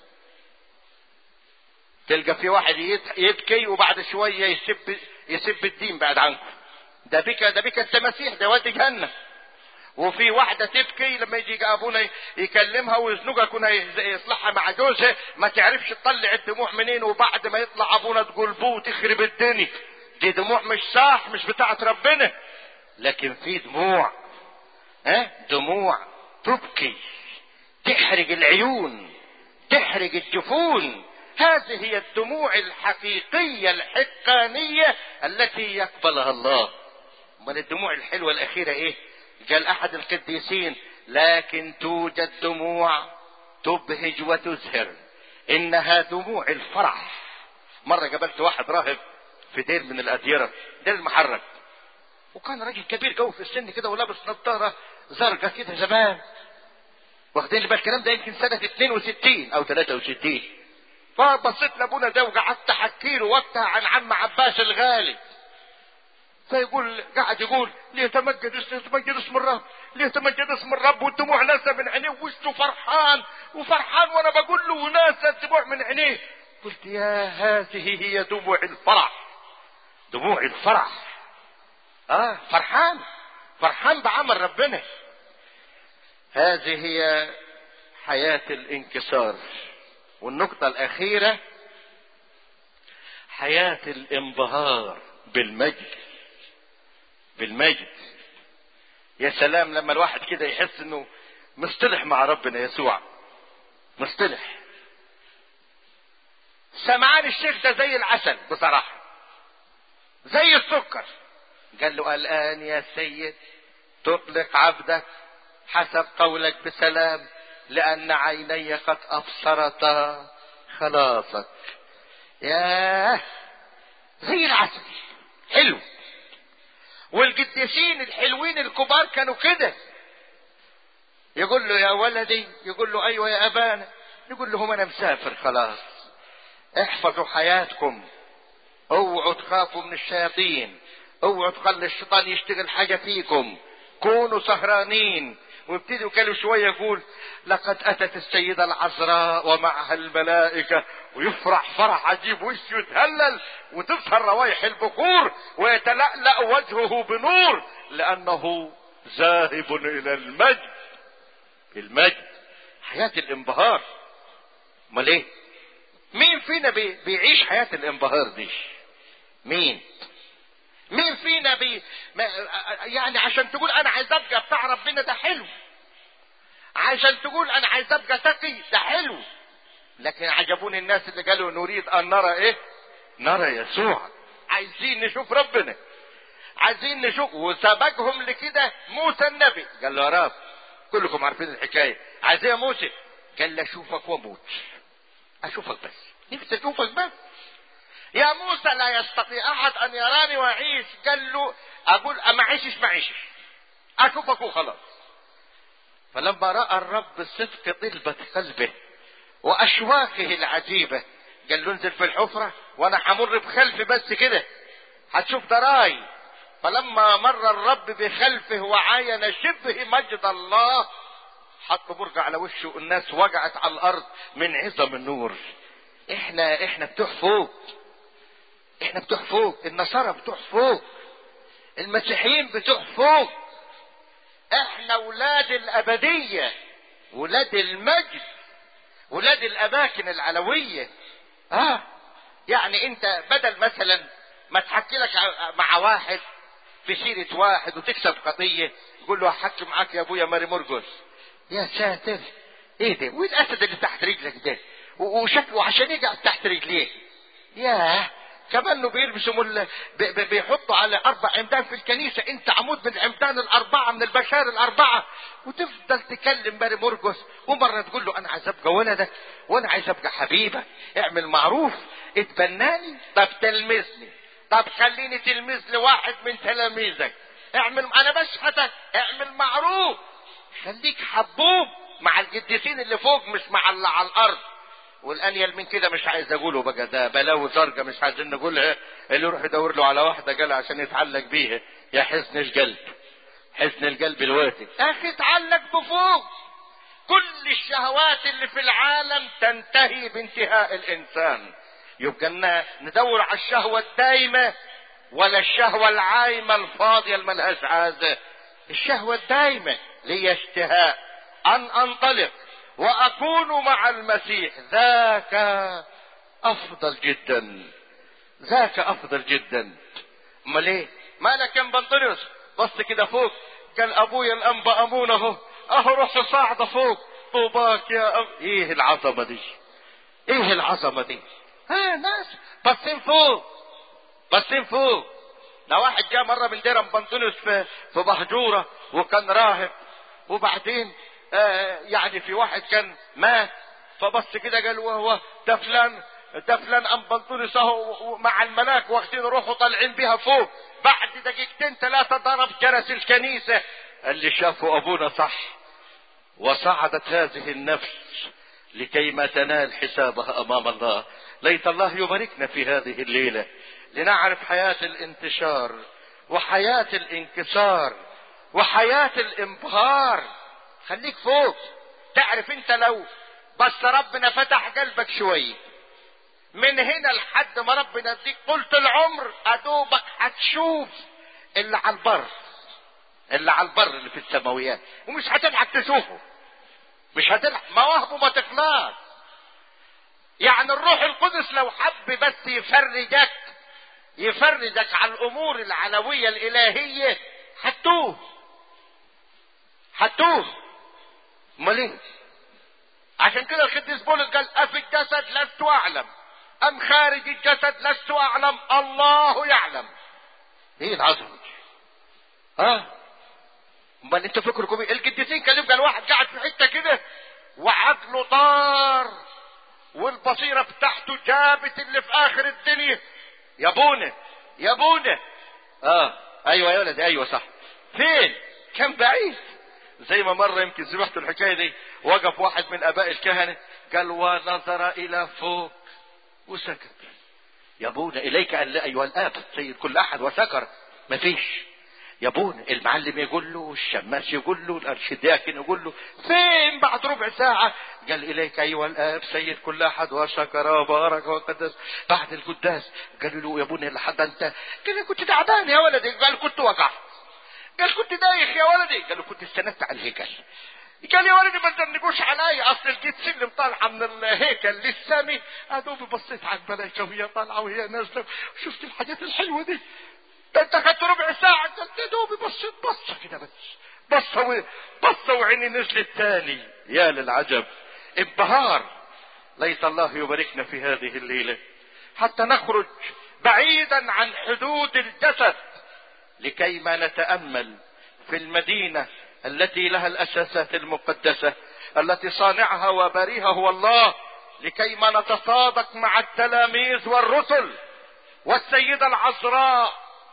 تلقى في واحد يبكي وبعد شوية يسب يسب الدين بعد عنكم ده بك ده بك التماسيح ده وادي جهنم وفي واحدة تبكي لما يجي ابونا يكلمها ويزنقها كنا يصلحها مع جوزها ما تعرفش تطلع الدموع منين وبعد ما يطلع ابونا تقول بو وتخرب الدنيا دي دموع مش صح مش بتاعت ربنا لكن في دموع ها دموع تبكي تحرق العيون تحرق الجفون هذه هي الدموع الحقيقية الحقانية التي يقبلها الله امال الدموع الحلوة الأخيرة إيه؟ قال أحد القديسين لكن توجد دموع تبهج وتزهر إنها دموع الفرح مرة قابلت واحد راهب في دير من الأديرة دير المحرك وكان راجل كبير قوي في السن كده ولابس نظارة زرقاء كده زمان واخدين لي الكلام ده يمكن سنة 62 أو 63 فبصيت لابونا ده وقعدت احكي له وقتها عن عم عباس الغالي فيقول قاعد يقول ليتمجد ليتمجد اسم الرب ليتمجد اسم الرب والدموع نازله من عينيه ووشه فرحان وفرحان وانا بقول له ونازله الدموع من عينيه قلت يا هذه هي دموع الفرح دموع الفرح اه فرحان فرحان بعمل ربنا هذه هي حياة الانكسار والنقطة الأخيرة حياة الانبهار بالمجد بالمجد يا سلام لما الواحد كده يحس انه مصطلح مع ربنا يسوع مصطلح سمعان الشيخ ده زي العسل بصراحة زي السكر قال له الآن يا سيد تطلق عبدك حسب قولك بسلام لأن عيني قد أبصرتا خلاصك ياه زي العسل حلو والقديسين الحلوين الكبار كانوا كده يقول له يا ولدي يقول له ايوه يا ابانا يقول لهم انا مسافر خلاص احفظوا حياتكم اوعوا تخافوا من الشياطين اوعوا تخلي الشيطان يشتغل حاجه فيكم كونوا سهرانين وابتدوا كانوا شوية يقول لقد أتت السيدة العذراء ومعها الملائكة ويفرح فرح عجيب وشه يتهلل وتظهر روايح البخور ويتلألأ وجهه بنور لأنه ذاهب إلى المجد المجد حياة الانبهار امال ايه مين فينا بي بيعيش حياة الانبهار دي مين مين فينا بي ما يعني عشان تقول انا عايز ابقى بتاع ربنا ده حلو عشان تقول انا عايز ابقى تقي ده حلو لكن عجبوني الناس اللي قالوا نريد ان نرى ايه نرى يسوع عايزين نشوف ربنا عايزين نشوف وسبقهم لكده موسى النبي قال له يا رب كلكم عارفين الحكايه عايز ايه يا موسى قال له اشوفك واموت اشوفك بس نفسي اشوفك بس يا موسى لا يستطيع احد ان يراني واعيش قال له اقول ما عيشش ما عيشش اشوفك وخلاص فلما راى الرب صدق طلبة قلبه واشواقه العجيبة قال له انزل في الحفرة وانا حمر بخلفي بس كده هتشوف دراي فلما مر الرب بخلفه وعاين شبه مجد الله حط برج على وشه الناس وقعت على الارض من عظم النور احنا احنا بتوع فوق احنا بتوع فوق النصارى بتوع فوق المسيحيين بتوع فوق احنا ولاد الابدية ولاد المجد ولاد الاماكن العلوية اه يعني انت بدل مثلا ما تحكي لك مع واحد في سيرة واحد وتكسب قضية تقول له احكي معاك يا ابويا ماري مرقس يا ساتر ايه ده والاسد اللي تحت رجلك ده وشكله عشان يقعد تحت رجليه ياه كمان انه بيلبسوا مل... بيحطوا على اربع عمدان في الكنيسه انت عمود من العمدان الاربعه من البشار الاربعه وتفضل تكلم ماري مرقس ومره تقول له انا عايز ابقى ولدك وانا عايز ابقى حبيبك اعمل معروف اتبناني طب تلمسني طب خليني تلميذ لواحد من تلاميذك اعمل انا بشحتك اعمل معروف خليك حبوب مع القديسين اللي فوق مش مع اللي على الارض والانيل من كده مش عايز اقوله بقى ده بلاوي زرقاء مش عايزين نقولها اللي يروح يدور له على واحده قال عشان يتعلق بيها يا حزن القلب حزن القلب الواتي اخي اتعلق بفوق كل الشهوات اللي في العالم تنتهي بانتهاء الانسان يبقى ندور على الشهوة الدايمة ولا الشهوة العايمة الفاضية اللي ملهاش عازة الشهوة الدايمة لي اشتهاء ان انطلق واكون مع المسيح ذاك افضل جدا ذاك افضل جدا امال ايه مالك يا بنطليوس بص كده فوق قال ابويا الانبا امون اهو اهو روح صاعده فوق طوباك يا أب... ايه العظمه دي ايه العظمه دي ها ناس باصين فوق باصين فوق ده واحد جه مره من دير بنطونس في في بهجوره وكان راهب وبعدين آه يعني في واحد كان مات فبص كده قال وهو ده فلان ده فلان ام بنطونس اهو مع الملاك واخدين روحه طالعين بيها فوق بعد دقيقتين ثلاثه ضرب جرس الكنيسه اللي شافوا ابونا صح وصعدت هذه النفس لكي ما تنال حسابها امام الله ليت الله يباركنا في هذه الليله لنعرف حياه الانتشار وحياه الانكسار وحياه الانبهار خليك فوق تعرف انت لو بس ربنا فتح قلبك شويه من هنا لحد ما ربنا يديك قلت العمر ادوبك هتشوف اللي على البر اللي على البر اللي في السماويات ومش هتلحق تشوفه مش هتلحق مواهبه ما تخلص يعني الروح القدس لو حب بس يفرجك يفرجك على الامور العلويه الالهيه هتوه هتوه امال ايه عشان كده القديس بولس قال افي الجسد لست اعلم ام خارج الجسد لست اعلم الله يعلم ايه العظمه ها امال انتوا فكركم ايه القديسين كانوا قال واحد قاعد في حته كده وعقله طار والبصيره بتاعته جابت اللي في اخر الدنيا يا بونا يا بونا اه ايوه يا ولدي ايوه صح فين كان بعيد زي ما مره يمكن سمعتوا الحكايه دي وقف واحد من اباء الكهنه قال ونظر الى فوق وسكت يا ابونا اليك ان لا ايها الاب سيد كل احد وسكر مفيش يا ابونا المعلم يقول له الشماس يقول له الارشدياكن يقول له فين بعد ربع ساعة قال إليك أيها الآب سيد كل أحد وشكر وبارك وقدس بعد القداس قالوا له يا ابونا لحد أنت قال كنت تعبان يا ولدي قال كنت وقعت قال كنت دايخ يا ولدي قال له كنت استندت على الهيكل قال يا ولدي ما تدنقوش عليا اصل لقيت سلم طالعه من الهيكل للسامي ادوبي بصيت على الملائكه وهي طالعه وهي نازله وشفت الحاجات الحلوه دي ده انت خدت ربع ساعه قلت يا دوبي بصيت بصه كده بس بصه و... بصه وعيني نزلت تاني يا للعجب انبهار ليت الله يباركنا في هذه الليله حتى نخرج بعيدا عن حدود الجسد لكي ما نتامل في المدينه التي لها الاساسات المقدسه التي صانعها وباريها هو الله لكي ما نتصادق مع التلاميذ والرسل والسيده العذراء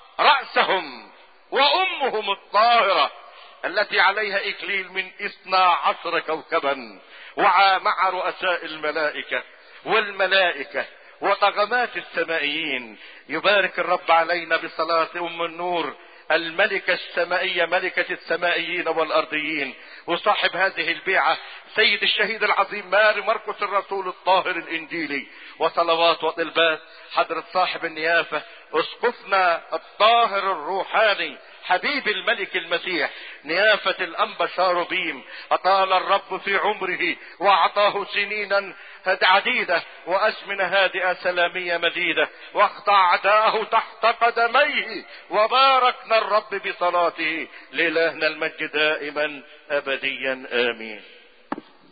راسهم وامهم الطاهره التي عليها اكليل من اثنا عشر كوكبا ومع رؤساء الملائكه والملائكه وطغمات السمائيين يبارك الرب علينا بصلاه ام النور الملكة السمائية ملكة السمائيين والأرضيين وصاحب هذه البيعة سيد الشهيد العظيم ماري مرقس الرسول الطاهر الإنجيلي وصلوات وطلبات حضرة صاحب النيافة اسقفنا الطاهر الروحاني حبيب الملك المسيح نيافة الأنبا شاروبيم أطال الرب في عمره وأعطاه سنينا عديدة وأزمنة هادئة سلامية مديدة واخضع أعداءه تحت قدميه وباركنا الرب بصلاته لإلهنا المجد دائما أبديا آمين